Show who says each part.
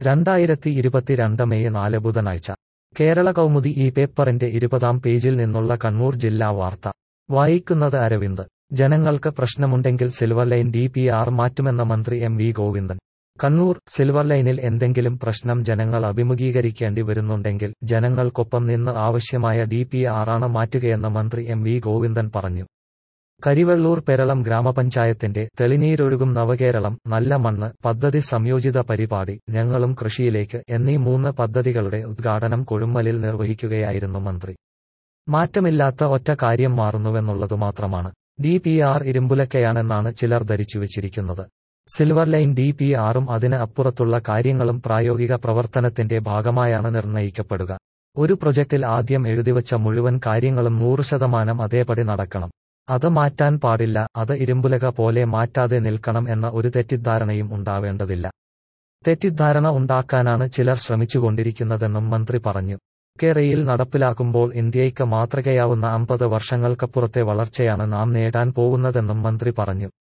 Speaker 1: രണ്ടായിരത്തി ഇരുപത്തിരണ്ട് മെയ് നാല് ബുധനാഴ്ച കേരള കൗമുദി ഈ പേപ്പറിന്റെ ഇരുപതാം പേജിൽ നിന്നുള്ള കണ്ണൂർ ജില്ലാ വാർത്ത വായിക്കുന്നത് അരവിന്ദ് ജനങ്ങൾക്ക് പ്രശ്നമുണ്ടെങ്കിൽ silver line D P R മാറ്റുമെന്ന മന്ത്രി M V Govindan Kannur silver ലൈനിൽ എന്തെങ്കിലും പ്രശ്നം ജനങ്ങൾ അഭിമുഖീകരിക്കേണ്ടി വരുന്നുണ്ടെങ്കിൽ ജനങ്ങൾക്കൊപ്പം നിന്ന് ആവശ്യമായ ഡി പി ആറാണ് മാറ്റുകയെന്ന് മന്ത്രി എം വി ഗോവിന്ദൻ പറഞ്ഞു കരിവെള്ളൂർ പെരളം ഗ്രാമപഞ്ചായത്തിന്റെ തെളിനീരൊഴുകും നവകേരളം നല്ല മണ്ണ് പദ്ധതി സംയോജിത പരിപാടി ഞങ്ങളും കൃഷിയിലേക്ക് എന്നീ മൂന്ന് പദ്ധതികളുടെ ഉദ്ഘാടനം കൊഴുമ്മലിൽ നിർവഹിക്കുകയായിരുന്നു മന്ത്രി മാറ്റമില്ലാത്ത ഒറ്റ കാര്യം മാറുന്നുവെന്നുള്ളതു മാത്രമാണ് ഡി പി ആർ ഇരുമ്പുലക്കയാണെന്നാണ് ചിലർ ധരിച്ചുവച്ചിരിക്കുന്നത് സിൽവർ ലൈൻ ഡി പി ആറും അതിന് അപ്പുറത്തുള്ള കാര്യങ്ങളും പ്രായോഗിക പ്രവർത്തനത്തിന്റെ ഭാഗമായാണ് നിർണ്ണയിക്കപ്പെടുക ഒരു പ്രൊജക്റ്റിൽ ആദ്യം എഴുതിവച്ച മുഴുവൻ കാര്യങ്ങളും നൂറ് ശതമാനം അതേപടി നടക്കണം അത് മാറ്റാൻ പാടില്ല അത് ഇരുമ്പുലക പോലെ മാറ്റാതെ നിൽക്കണം എന്ന ഒരു തെറ്റിദ്ധാരണയും ഉണ്ടാവേണ്ടതില്ല തെറ്റിദ്ധാരണ ഉണ്ടാക്കാനാണ് ചിലർ ശ്രമിച്ചുകൊണ്ടിരിക്കുന്നതെന്നും മന്ത്രി പറഞ്ഞു കേരയിൽ നടപ്പിലാക്കുമ്പോൾ ഇന്ത്യയ്ക്ക് മാതൃകയാവുന്ന അമ്പത് വർഷങ്ങൾക്കപ്പുറത്തെ വളർച്ചയാണ് നാം നേടാൻ പോകുന്നതെന്നും മന്ത്രി പറഞ്ഞു